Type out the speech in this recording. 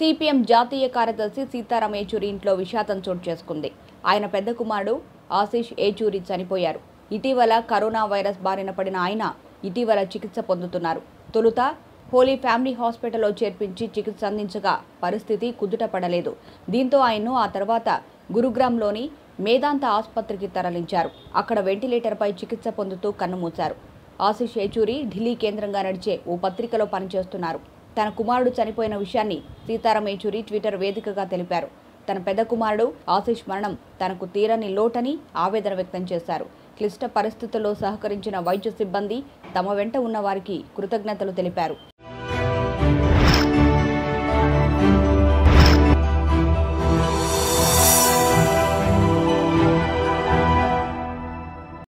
CPM జాతీయ కార్యదర్శి సీతారాం ఏచూరి ఇంట్లో విషాదం చోటు చేసుకుంది ఆయన పెద్ద కుమారుడు ఆశీష్ ఏచూరి చనిపోయారు ఇటీవల కరోనా వైరస్ బారిన పడిన ఆయన ఇటీవల చికిత్స పొందుతున్నారు తొలుత హోలీ ఫ్యామిలీ హాస్పిటల్లో చేర్పించి చికిత్స అందించగా పరిస్థితి కుదుట పడలేదు దీంతో ఆయన్ను ఆ తర్వాత గురుగ్రామ్లోని మేదాంత ఆసుపత్రికి తరలించారు అక్కడ వెంటిలేటర్పై చికిత్స పొందుతూ కన్నుమూశారు ఆశిష్ ఏచూరి ఢిల్లీ కేంద్రంగా నడిచే ఓ పత్రికలో పనిచేస్తున్నారు తన కుమారుడు చనిపోయిన విషయాన్ని సీతారాం ఏచూరి ట్విట్టర్ వేదికగా తెలిపారు తన పెద్ద కుమారుడు ఆశిష్ మరణం తనకు తీరని లోటని ఆవేదన వ్యక్తం చేశారు క్లిష్ట పరిస్థితుల్లో సహకరించిన వైద్య సిబ్బంది తమ వెంట ఉన్న వారికి కృతజ్ఞతలు తెలిపారు